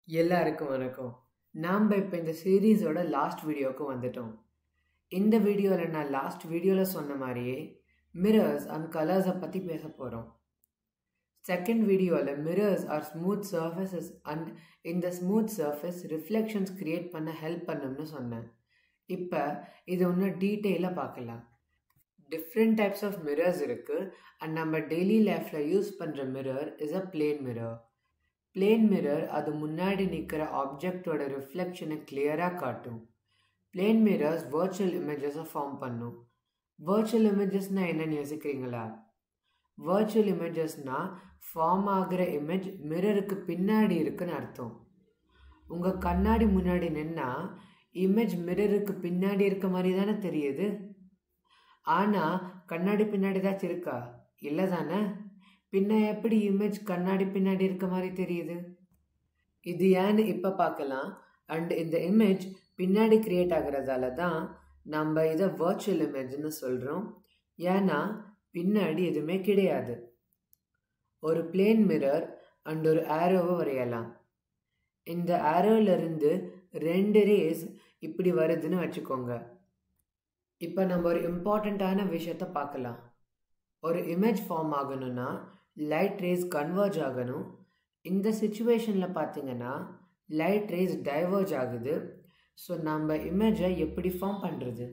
எல்லாருக்கும் வணக்கம் நாம் இப்போ இந்த சீரீஸோட லாஸ்ட் வீடியோவுக்கு வந்துட்டோம் இந்த வீடியோவில் நான் லாஸ்ட் வீடியோவில் சொன்ன மாதிரியே மிரர்ஸ் அண்ட் கலர்ஸை பற்றி பேச போகிறோம் செகண்ட் வீடியோவில் mirrors are smooth surfaces and இந்த ஸ்மூத் சர்ஃபேஸ் ரிஃப்ளெக்ஷன்ஸ் க்ரியேட் பண்ண ஹெல்ப் பண்ணும்னு சொன்னேன் இப்போ இது இன்னும் டீட்டெயிலாக பார்க்கலாம் டிஃப்ரெண்ட் டைப்ஸ் ஆஃப் மிரர்ஸ் இருக்குது அண்ட் நம்ம டெய்லி லைஃப்பில் யூஸ் பண்ணுற mirror is a plane mirror plane mirror அது முன்னாடி நிற்கிற ஆப்ஜெக்டோட ரிஃப்ளெக்ஷனை கிளியராக காட்டும் பிளேன் மிரர்ஸ் வர்ச்சுவல் இமேஜஸை ஃபார்ம் பண்ணும் வர்ச்சுவல் இமேஜஸ்னால் என்னென்னு யோசிக்கிறீங்களா வர்ச்சுவல் இமேஜஸ்னால் ஃபார்ம் ஆகிற இமேஜ் மிரருக்கு பின்னாடி இருக்குன்னு அர்த்தம் உங்கள் கண்ணாடி முன்னாடி நின்னா இமேஜ் மிரருக்கு பின்னாடி இருக்க மாதிரி தானே தெரியுது ஆனால் கண்ணாடி பின்னாடி ஏதாச்சும் இருக்கா இல்லை தானே பின்ன எப்படி இமேஜ் கண்ணாடி பின்னாடி இருக்க மாதிரி தெரியுது இது ஏன்னு இப்போ பார்க்கலாம் அண்ட் இந்த இமேஜ் பின்னாடி கிரியேட் ஆகிறதால தான் நம்ம இதை வர்ச்சுவல் இமேஜ்னு சொல்கிறோம் ஏன்னா பின்னாடி எதுவுமே கிடையாது ஒரு பிளேன் மிரர் அண்ட் ஒரு ஆரோவை வரையலாம் இந்த ஆரோவிலிருந்து ரெண்டு ரேஸ் இப்படி வருதுன்னு வச்சுக்கோங்க இப்போ நம்ம ஒரு இம்பார்ட்டண்ட்டான விஷயத்த பார்க்கலாம் ஒரு இமேஜ் ஃபார்ம் ஆகணும்னா லைட் ரேஸ் கன்வர்ஜ் ஆகணும் இந்த சுச்சுவேஷனில் பார்த்தீங்கன்னா லைட் ரேஸ் டைவர்ஜ் ஆகுது ஸோ நம்ம இமேஜை எப்படி ஃபார்ம் பண்ணுறது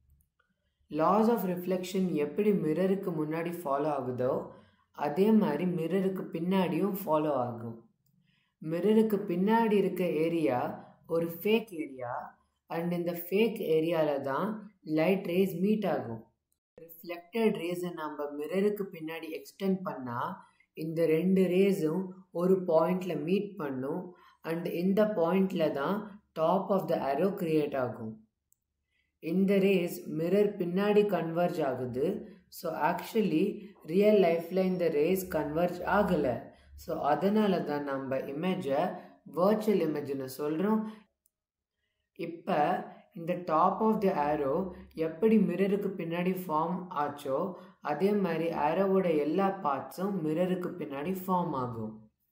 லாஸ் ஆஃப் ரிஃப்ளெக்ஷன் எப்படி மிரருக்கு முன்னாடி ஃபாலோ ஆகுதோ அதே மாதிரி மிரருக்கு பின்னாடியும் ஃபாலோ ஆகும் மிரருக்கு பின்னாடி இருக்க ஏரியா ஒரு ஃபேக் ஏரியா அண்ட் இந்த ஃபேக் ஏரியாவில் தான் லைட் ரேஸ் மீட் ஆகும் ரிஃப்ளெக்டட் ரேஸை நம்ம மிரருக்கு பின்னாடி எக்ஸ்டெண்ட் பண்ணால் இந்த ரெண்டு ரேஸும் ஒரு பாயிண்டில் மீட் பண்ணும் அண்ட் இந்த பாயிண்டில் தான் top of the arrow create ஆகும் இந்த ரேஸ் மிரர் பின்னாடி கன்வர்ஜ் ஆகுது ஸோ ஆக்சுவலி ரியல் லைஃப்பில் இந்த ரேஸ் கன்வர்ஜ் ஆகலை ஸோ அதனால தான் நம்ம இமேஜை வர்ச்சுவல் இமேஜ்னு சொல்கிறோம் இப்போ இந்த டாப் ஆஃப் தி ஆரோ எப்படி மிரருக்கு பின்னாடி ஃபார்ம் ஆச்சோ அதே மாதிரி ஆரோவோட எல்லா பார்ட்ஸும் மிரருக்கு பின்னாடி ஃபார்ம் ஆகும்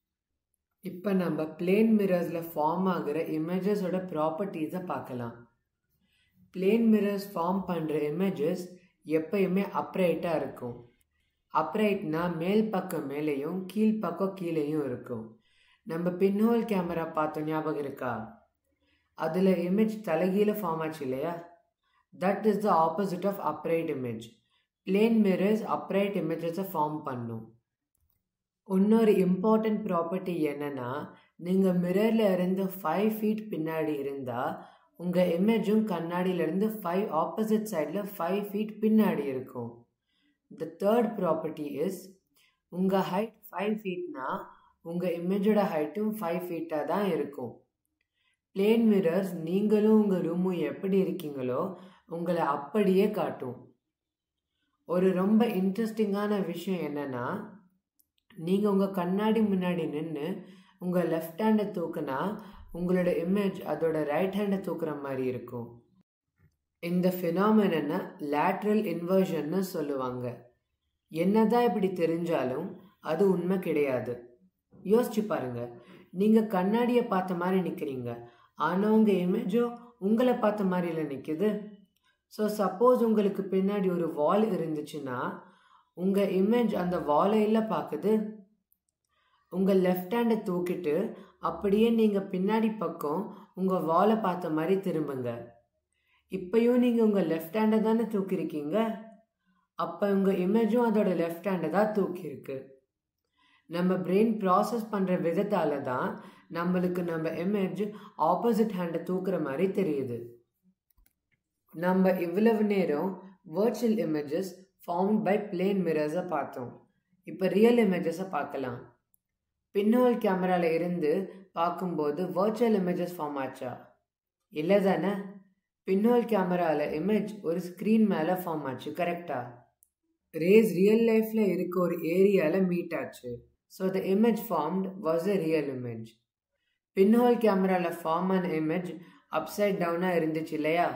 இப்போ நம்ம பிளேன் மிரர்ஸில் ஃபார்ம் ஆகிற இமேஜஸோட ப்ராப்பர்ட்டிஸை பார்க்கலாம் பிளேன் மிரர்ஸ் ஃபார்ம் பண்ணுற இமேஜஸ் எப்பயுமே அப்ரைட்டாக இருக்கும் அப்ரைட்னா மேல் பக்கம் மேலேயும் கீழ் பக்கம் கீழேயும் இருக்கும் நம்ம பின்ஹோல் கேமரா பார்த்தோம் ஞாபகம் இருக்கா அதில் இமேஜ் தலைகீழ ஃபார்ம் ஆச்சு இல்லையா that is the opposite of upright image plane mirrors upright இமேஜஸை ஃபார்ம் பண்ணும் இன்னொரு இம்பார்ட்டண்ட் ப்ராப்பர்ட்டி என்னென்னா நீங்கள் மிரரில் இருந்து ஃபைவ் ஃபீட் பின்னாடி இருந்தால் உங்கள் இமேஜும் கண்ணாடியிலேருந்து ஃபைவ் ஆப்போசிட் சைடில் ஃபைவ் ஃபீட் பின்னாடி இருக்கும் த தேர்ட் ப்ராப்பர்ட்டி இஸ் உங்கள் ஹைட் ஃபைவ் ஃபீட்னா உங்கள் இமேஜோட ஹைட்டும் ஃபைவ் ஃபீட்டாக தான் இருக்கும் பிளேன் மிரர்ஸ் நீங்களும் உங்கள் ரூமும் எப்படி இருக்கீங்களோ உங்களை அப்படியே காட்டும் ஒரு ரொம்ப இன்ட்ரெஸ்டிங்கான விஷயம் என்னென்னா நீங்கள் உங்கள் கண்ணாடி முன்னாடி நின்று உங்கள் லெஃப்ட் ஹேண்டை தூக்குனா உங்களோட இமேஜ் அதோட ரைட் ஹேண்டை தூக்குற மாதிரி இருக்கும் இந்த ஃபினாமினனை லேட்ரல் இன்வர்ஷன்னு சொல்லுவாங்க என்னதான் இப்படி தெரிஞ்சாலும் அது உண்மை கிடையாது யோசிச்சு பாருங்க நீங்கள் கண்ணாடியை பார்த்த மாதிரி நிற்கிறீங்க ஆனால் உங்கள் இமேஜோ உங்களை பார்த்த மாதிரில நிற்குது ஸோ சப்போஸ் உங்களுக்கு பின்னாடி ஒரு வால் இருந்துச்சுன்னா உங்கள் இமேஜ் அந்த வாலை இல்லை பார்க்குது உங்கள் லெஃப்ட் ஹேண்டை தூக்கிட்டு அப்படியே நீங்கள் பின்னாடி பக்கம் உங்கள் வாலை பார்த்த மாதிரி திரும்புங்க இப்போயும் நீங்கள் உங்கள் லெஃப்ட் ஹேண்டை தானே தூக்கியிருக்கீங்க அப்போ உங்கள் இமேஜும் அதோட லெஃப்ட் ஹேண்டை தான் தூக்கியிருக்கு நம்ம பிரெயின் ப்ராசஸ் பண்ணுற விதத்தால் தான் நம்மளுக்கு நம்ம இமேஜ் ஆப்போசிட் ஹேண்டை தூக்குற மாதிரி தெரியுது நம்ம இவ்வளவு நேரம் virtual images form by plane மிரர்ஸை பார்த்தோம் இப்போ ரியல் இமேஜஸை பார்க்கலாம் பின்னோல் கேமராவில் இருந்து பார்க்கும்போது வர்ச்சுவல் இமேஜஸ் ஃபார்ம் ஆச்சா இல்லை தானே பின்னோல் கேமராவில் இமேஜ் ஒரு ஸ்க்ரீன் மேலே ஃபார்ம் ஆச்சு கரெக்டா ரேஸ் ரியல் லைஃப்பில் இருக்க ஒரு ஏரியாவில் மீட் ஆச்சு so the image formed was a real image pinhole கேமராவில் ஃபார்ம் ஆன இமேஜ் அப்சைட் டவுனாக இருந்துச்சு இல்லையா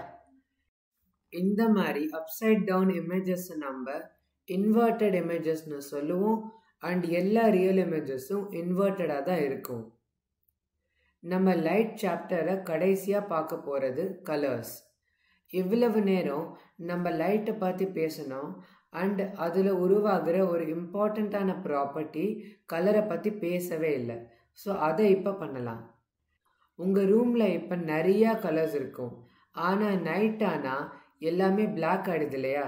இந்த மாதிரி அப்சைட் டவுன் இமேஜஸ் நம்ம இன்வெர்டட் இமேஜஸ்னு சொல்லுவோம் அண்ட் எல்லா ரியல் இமேஜஸும் இன்வெர்ட்டடாக தான் இருக்கும் நம்ம லைட் சாப்டரை கடைசியாக பார்க்க போகிறது கலர்ஸ் இவ்வளவு நேரம் நம்ம லைட்டை பற்றி பேசணும் அண்ட் அதில் உருவாகிற ஒரு இம்பார்ட்டண்ட்டான ப்ராப்பர்ட்டி கலரை பற்றி பேசவே இல்லை ஸோ அதை இப்போ பண்ணலாம் உங்கள் ரூமில் இப்போ நிறையா கலர்ஸ் இருக்கும் ஆனால் நைட் ஆனால் எல்லாமே பிளாக் ஆகிடுது இல்லையா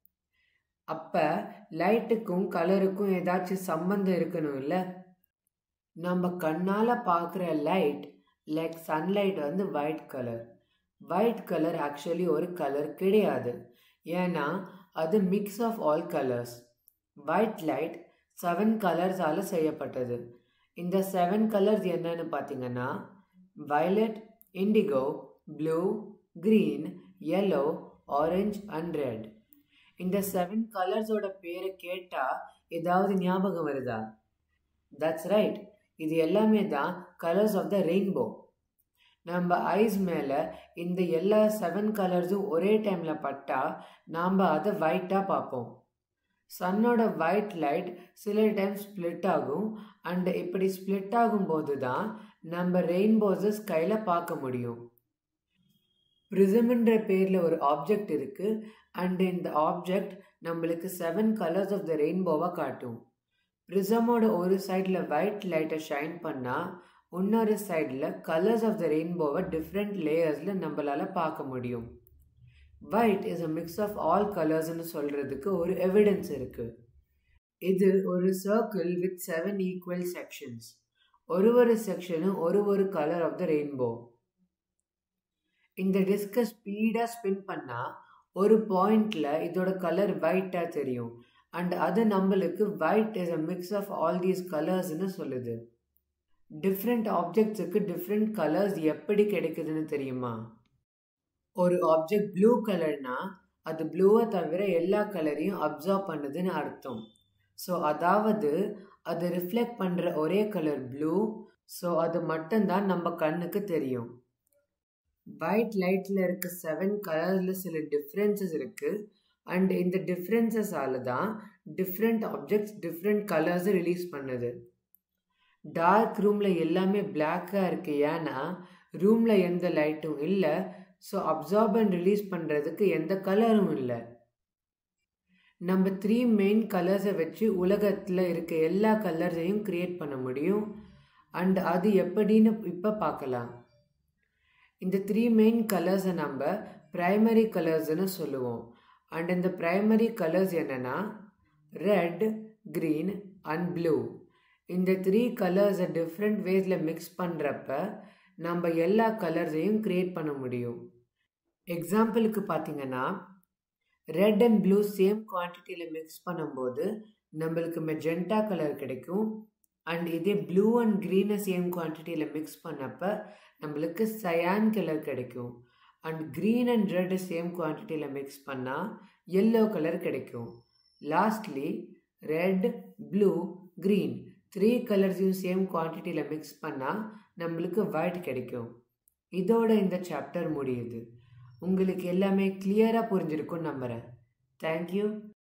அப்போ லைட்டுக்கும் கலருக்கும் ஏதாச்சும் சம்மந்தம் இருக்கணும் இல்லை நம்ம கண்ணால் பார்க்குற லைட் லைக் சன்லைட் வந்து white colour white colour actually ஒரு கலர் கிடையாது ஏன்னா அது mix of all colours white light seven கலர்ஸால் செய்யப்பட்டது இந்த செவன் கலர்ஸ் என்னன்னு பார்த்தீங்கன்னா violet indigo blue green yellow orange and red இந்த செவன் கலர்ஸோட பேரை கேட்டால் ஏதாவது ஞாபகம் வருதா தட்ஸ் ரைட் இது எல்லாமே தான் கலர்ஸ் ஆஃப் த ரெயின்போ நம்ம ஐஸ் மேலே இந்த எல்லா செவன் கலர்ஸும் ஒரே டைமில் பட்டா நாம் அதை ஒயிட்டாக பார்ப்போம் சன்னோட ஒயிட் லைட் சில டைம் ஸ்ப்ளிட் ஆகும் அண்ட் இப்படி ஸ்ப்ளிட் ஆகும்போது தான் நம்ம ரெயின்போஸை ஸ்கையில் பார்க்க முடியும் ப்ரிசம்ன்ற பேரில் ஒரு ஆப்ஜெக்ட் இருக்குது அண்ட் இந்த ஆப்ஜெக்ட் நம்மளுக்கு செவன் கலர்ஸ் ஆஃப் த ரெயின்போவை காட்டும் ப்ரிசமோட ஒரு சைடில் ஒயிட் லைட்டை ஷைன் பண்ணால் இன்னொரு சைடில் கலர்ஸ் ஆஃப் த ரெயின்போவை டிஃப்ரெண்ட் லேயர்ஸில் நம்மளால் பார்க்க முடியும் white is a mix of all கலர்ஸ்னு சொல்கிறதுக்கு ஒரு எவிடன்ஸ் இருக்குது இது ஒரு circle with seven equal sections ஒரு ஒரு செக்ஷனும் ஒரு ஒரு கலர் ஆஃப் த ரெயின்போ இந்த டிஸ்கை ஸ்பீடாக ஸ்பின் பண்ணால் ஒரு பாயிண்டில் இதோட கலர் ஒயிட்டாக தெரியும் அண்ட் அது நம்மளுக்கு white is a mix of all these கலர்ஸ்னு சொல்லுது டிஃப்ரெண்ட் ஆப்ஜெக்ட்ஸுக்கு டிஃப்ரெண்ட் கலர்ஸ் எப்படி கிடைக்குதுன்னு தெரியுமா ஒரு ஆப்ஜெக்ட் ப்ளூ கலர்னா அது ப்ளூவை தவிர எல்லா கலரையும் அப்சர்வ் பண்ணுதுன்னு அர்த்தம் ஸோ அதாவது அது ரிஃப்ளெக்ட் பண்ணுற ஒரே கலர் ப்ளூ ஸோ அது மட்டும்தான் நம்ம கண்ணுக்கு தெரியும் ஒயிட் லைட்டில் இருக்க செவன் கலரில் சில டிஃப்ரென்சஸ் இருக்குது அண்ட் இந்த டிஃப்ரென்சஸால தான் டிஃப்ரெண்ட் ஆப்ஜெக்ட்ஸ் டிஃப்ரெண்ட் கலர்ஸை ரிலீஸ் பண்ணுது டார்க் ரூமில் எல்லாமே பிளாக்காக இருக்கு ஏன்னா ரூமில் எந்த லைட்டும் இல்லை ஸோ அப்சார்பன் ரிலீஸ் பண்ணுறதுக்கு எந்த கலரும் இல்லை நம்ம த்ரீ மெயின் கலர்ஸை வச்சு உலகத்தில் இருக்க எல்லா கலர்ஸையும் க்ரியேட் பண்ண முடியும் அண்ட் அது எப்படின்னு இப்போ பார்க்கலாம் இந்த த்ரீ மெயின் கலர்ஸை நம்ம ப்ரைமரி கலர்ஸ்னு சொல்லுவோம் அண்ட் இந்த ப்ரைமரி கலர்ஸ் என்னென்னா ரெட் க்ரீன் அண்ட் ப்ளூ இந்த த்ரீ கலர்ஸை டிஃப்ரெண்ட் வேஸில் மிக்ஸ் பண்ணுறப்ப நம்ம எல்லா கலர்ஸையும் க்ரியேட் பண்ண முடியும் எக்ஸாம்பிளுக்கு பார்த்தீங்கன்னா ரெட் அண்ட் ப்ளூ சேம் குவான்டிட்டியில் மிக்ஸ் பண்ணும்போது நம்மளுக்கு மெஜெண்டா கலர் கிடைக்கும் அண்ட் இதே ப்ளூ அண்ட் க்ரீனை சேம் குவான்டிட்டியில் மிக்ஸ் பண்ணப்போ நம்மளுக்கு சயான் கலர் கிடைக்கும் and green and red same குவான்டிட்டியில் மிக்ஸ் பண்ணால் எல்லோ கலர் கிடைக்கும் lastly red blue green three கலர்ஸையும் சேம் குவான்டிட்டியில் மிக்ஸ் பண்ணால் நம்மளுக்கு ஒயிட் கிடைக்கும் இதோட இந்த சாப்டர் முடியுது உங்களுக்கு எல்லாமே கிளியராக புரிஞ்சிருக்கும்னு நம்புகிறேன் தேங்க்யூ